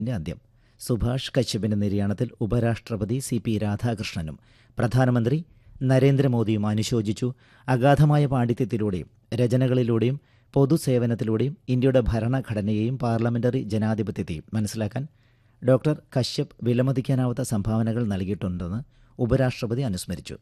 ന്റെ അന്ത്യം സുഭാഷ് കശ്യപിന്റെ നിര്യാണത്തിൽ ഉപരാഷ്ട്രപതി സി പി രാധാകൃഷ്ണനും പ്രധാനമന്ത്രി നരേന്ദ്രമോദിയും അനുശോചിച്ചു അഗാധമായ പാണ്ഡിത്യത്തിലൂടെയും രചനകളിലൂടെയും പൊതുസേവനത്തിലൂടെയും ഇന്ത്യയുടെ ഭരണഘടനയെയും പാർലമെന്ററി ജനാധിപത്യത്തെയും മനസ്സിലാക്കാൻ ഡോക്ടർ കശ്യപ് വിലമതിക്കാനാവാത്ത സംഭാവനകൾ നൽകിയിട്ടുണ്ടെന്ന് ഉപരാഷ്ട്രപതി അനുസ്മരിച്ചു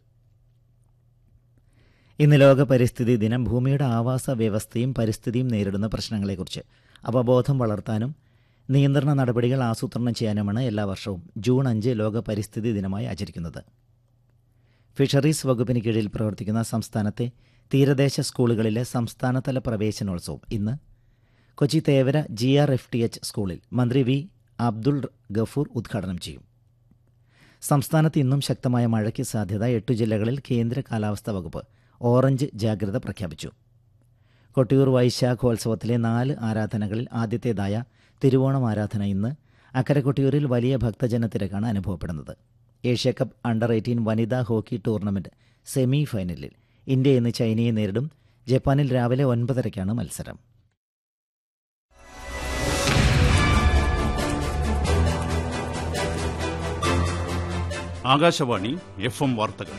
ഇന്ന് ലോക പരിസ്ഥിതി ദിനം ഭൂമിയുടെ ആവാസ വ്യവസ്ഥയും പരിസ്ഥിതിയും നേരിടുന്ന പ്രശ്നങ്ങളെക്കുറിച്ച് അവബോധം വളർത്താനും നിയന്ത്രണ നടപടികൾ ആസൂത്രണം ചെയ്യാനുമാണ് എല്ലാ വർഷവും ജൂൺ അഞ്ച് ലോക പരിസ്ഥിതി ദിനമായി ആചരിക്കുന്നത് ഫിഷറീസ് വകുപ്പിന് കീഴിൽ പ്രവർത്തിക്കുന്ന സംസ്ഥാനത്തെ തീരദേശ സ്കൂളുകളിലെ സംസ്ഥാനതല പ്രവേശനോത്സവം ഇന്ന് Kochi Thevara G R F T H സ്കൂളിൽ മന്ത്രി വി അബ്ദുൾ ഗഫൂർ ഉദ്ഘാടനം ചെയ്യും സംസ്ഥാനത്ത് ഇന്നും ശക്തമായ മഴയ്ക്ക് സാധ്യത എട്ടു ജില്ലകളിൽ കേന്ദ്ര കാലാവസ്ഥാ വകുപ്പ് ഓറഞ്ച് ജാഗ്രത പ്രഖ്യാപിച്ചു കൊട്ടിയൂർ വൈശാഖോത്സവത്തിലെ നാല് ആരാധനകളിൽ ആദ്യത്തേതായ തിരുവോണം ആരാധന ഇന്ന് അക്കരെ കൊട്ടിയൂരിൽ വലിയ ഭക്തജന തിരക്കാണ് അനുഭവപ്പെടുന്നത് ഏഷ്യാകപ്പ് അണ്ടർ എയ്റ്റീൻ വനിതാ ഹോക്കി ടൂർണമെന്റ് സെമി ഫൈനലിൽ ഇന്ത്യ ഇന്ന് ചൈനയെ നേരിടും ജപ്പാനിൽ രാവിലെ ഒൻപതരയ്ക്കാണ് മത്സരം ആകാശവാണി എഫ് എം വാർത്തകൾ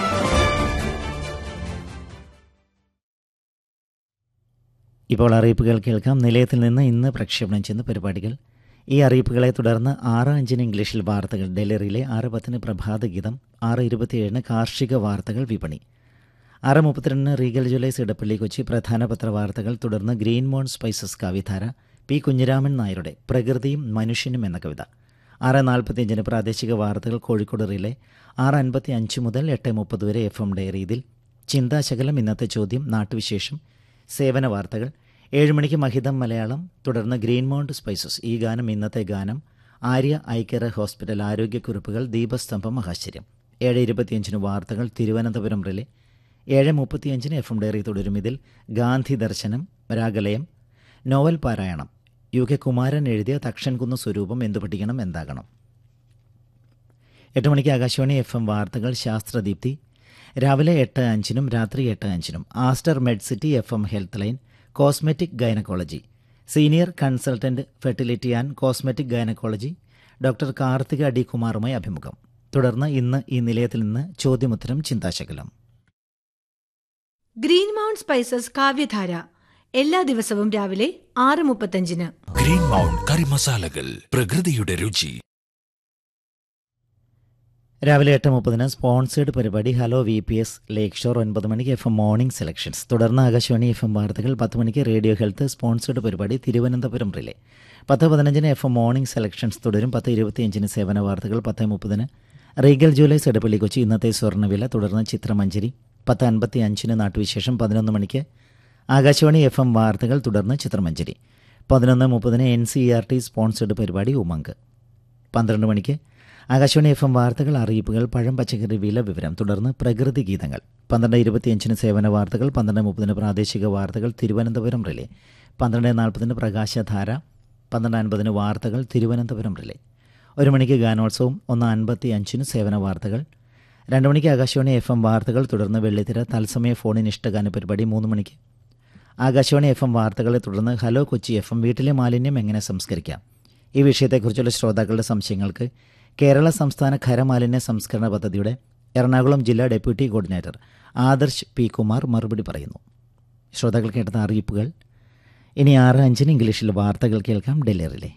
ഇപ്പോൾ അറിയിപ്പുകൾ കേൾക്കാം നിലയത്തിൽ നിന്ന് ഇന്ന് പ്രക്ഷേപണം ചെയ്യുന്ന പരിപാടികൾ ഈ അറിയിപ്പുകളെ തുടർന്ന് ആറ് അഞ്ചിന് ഇംഗ്ലീഷിൽ വാർത്തകൾ ഡെലിവറിയിലെ ആറ് പത്തിന് പ്രഭാത ഗീതം ആറ് ഇരുപത്തിയേഴിന് കാർഷിക വാർത്തകൾ വിപണി ആറ് മുപ്പത്തിരണ്ടിന് റീഗൽ ജ്വല്ലേഴ്സ് ഇടപ്പള്ളി കൊച്ചി പ്രധാന പത്രവാർത്തകൾ തുടർന്ന് ഗ്രീൻ മോൺ സ്പൈസസ് കവിധാര പി കുഞ്ഞിരാമൻ നായരുടെ പ്രകൃതിയും മനുഷ്യനും എന്ന കവിത ആറ് നാൽപ്പത്തിയഞ്ചിന് പ്രാദേശിക വാർത്തകൾ കോഴിക്കോട് റിലേ ആറ് അൻപത്തി അഞ്ച് മുതൽ എട്ട് മുപ്പത് വരെ എഫ് എം ഡയറി ഇതിൽ ചിന്താശകലം ഇന്നത്തെ ചോദ്യം നാട്ടുവിശേഷം സേവന വാർത്തകൾ ഏഴ് മണിക്ക് മഹിതം മലയാളം തുടർന്ന് ഗ്രീൻ മൗണ്ട് സ്പൈസസ് ഈ ഗാനം ഇന്നത്തെ ഗാനം ആര്യ ഐക്കറ ഹോസ്പിറ്റൽ ആരോഗ്യക്കുറിപ്പുകൾ ദീപസ്തംഭം മഹാശ്ചര്യം ഏഴ് ഇരുപത്തിയഞ്ചിന് വാർത്തകൾ തിരുവനന്തപുരം റിലേ ഏഴ് മുപ്പത്തിയഞ്ചിന് എഫ് എം ഡയറി തുടരും ഇതിൽ ഗാന്ധി ദർശനം രാഗലയം നോവൽ പാരായണം യു കെ കുമാരൻ എഴുതിയ തക്ഷൻകുന്ന് സ്വരൂപം എന്തു പഠിക്കണം എന്താകണം എട്ട് മണിക്ക് ആകാശവാണി എഫ് എം വാർത്തകൾ ശാസ്ത്രദീപ്തി രാവിലെ എട്ട് അഞ്ചിനും രാത്രി എട്ട് അഞ്ചിനും Aster Med City F M health line cosmetic gynaecology senior consultant fertility and cosmetic gynaecology doctor Karthika D കുമാറുമായി അഭിമുഖം തുടർന്ന് ഇന്ന് ഈ നിലയത്തിൽ നിന്ന് ചോദ്യമുത്തരം ചിന്താശകലം ഗ്രീൻ മൗണ്ട് സ്പൈസസ് കാവ്യധാര എല്ലാ ദിവസവും രാവിലെ ആറ് മുപ്പത്തഞ്ചിന് ഗ്രീൻ മൗണ്ട് കറി മസാലകൾ പ്രകൃതിയുടെ രുചി രാവിലെ എട്ട് മുപ്പതിന് സ്പോൺസേഡ് പരിപാടി hello V P S lake shore ഒൻപത് മണിക്ക് എഫ് എം മോർണിംഗ് സെലക്ഷൻസ് തുടർന്ന് ആകാശവാണി എഫ് എം വാർത്തകൾ പത്ത് മണിക്ക് റേഡിയോ ഹെൽത്ത് സ്പോൺസേഡ് പരിപാടി തിരുവനന്തപുരം റിലേ പത്ത് പതിനഞ്ചിന് എഫ് എം മോർണിംഗ് സെലക്ഷൻസ് തുടരും പത്ത് ഇരുപത്തിയഞ്ചിന് സേവന വാർത്തകൾ പത്ത് മുപ്പതിന് റീഗൽ ജൂലൈസ് എടപ്പള്ളി കൊച്ചി ഇന്നത്തെ സ്വർണ്ണവില തുടർന്ന് ചിത്രമഞ്ചേരി പത്ത് അൻപത്തി അഞ്ചിന് നാട്ടുവിശേഷം പതിനൊന്ന് മണിക്ക് ആകാശവാണി എഫ് എം വാർത്തകൾ തുടർന്ന് ചിത്രമഞ്ചേരി പതിനൊന്ന് മുപ്പതിന് N C R T sponsored പരിപാടി ഉമങ്ക് പന്ത്രണ്ട് മണിക്ക് ആകാശവാണി എഫ് എം വാർത്തകൾ അറിയിപ്പുകൾ പഴം പച്ചക്കറി വില വിവരം തുടർന്ന് പ്രകൃതി ഗീതങ്ങൾ പന്ത്രണ്ട് ഇരുപത്തിയഞ്ചിന് സേവന വാർത്തകൾ പന്ത്രണ്ട് മുപ്പതിന് പ്രാദേശിക വാർത്തകൾ തിരുവനന്തപുരം റിലേ പന്ത്രണ്ട് നാൽപ്പതിന് പ്രകാശധാര പന്ത്രണ്ട് അൻപതിന് വാർത്തകൾ തിരുവനന്തപുരം റിലേ ഒരു മണിക്ക് ഗാനോത്സവം ഒന്ന് അൻപത്തി അഞ്ചിന് സേവന വാർത്തകൾ രണ്ട് മണിക്ക് ആകാശവാണി എഫ് എം വാർത്തകൾ തുടർന്ന് വെള്ളിത്തിര തത്സമയ ഫോണിൻ ഇഷ്ടഗാന പരിപാടി മൂന്ന് മണിക്ക് ആകാശവാണി എഫ് എം വാർത്തകളെ തുടർന്ന് ഹലോ കൊച്ചി എഫ് എം വീട്ടിലെ മാലിന്യം എങ്ങനെ സംസ്കരിക്കാം ഈ വിഷയത്തെക്കുറിച്ചുള്ള ശ്രോതാക്കളുടെ സംശയങ്ങൾക്ക് കേരള സംസ്ഥാന ഖരമാലിന്യ സംസ്കരണ പദ്ധതിയുടെ എറണാകുളം ജില്ലാ deputy coordinator Adarsh P Kumar മറുപടി പറയുന്നു ശ്രോതാക്കൾ കേട്ട അറിയിപ്പുകൾ ഇനി ആറ് അഞ്ചിന് ഇംഗ്ലീഷിൽ വാർത്തകൾ കേൾക്കാം ഡെലിവറിലെ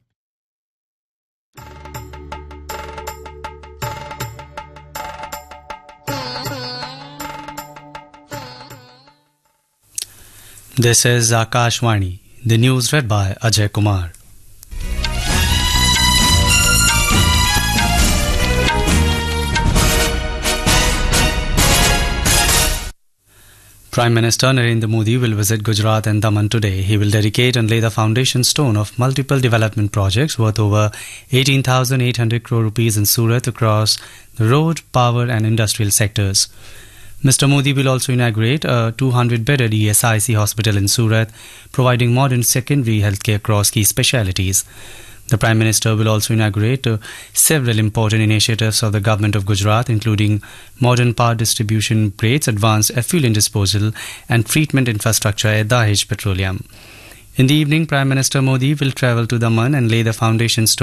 This is Akashvani, the news read by Ajay Kumar. Prime Minister Narendra Modi will visit Gujarat and Daman today. He will dedicate and lay the foundation stone of multiple development projects worth over 18,800 crore rupees in Surat across the road, power, and industrial sectors. Mr. Modi will also inaugurate a 200 bedded ESIC hospital in Surat, providing modern secondary healthcare across key specialities. The Prime Minister will also inaugurate uh, several important initiatives of the Government of Gujarat, including modern power distribution grades, advanced effluent disposal, and treatment infrastructure at Dahej Petroleum. In the evening, Prime Minister Modi will travel to Daman and lay the foundation stone.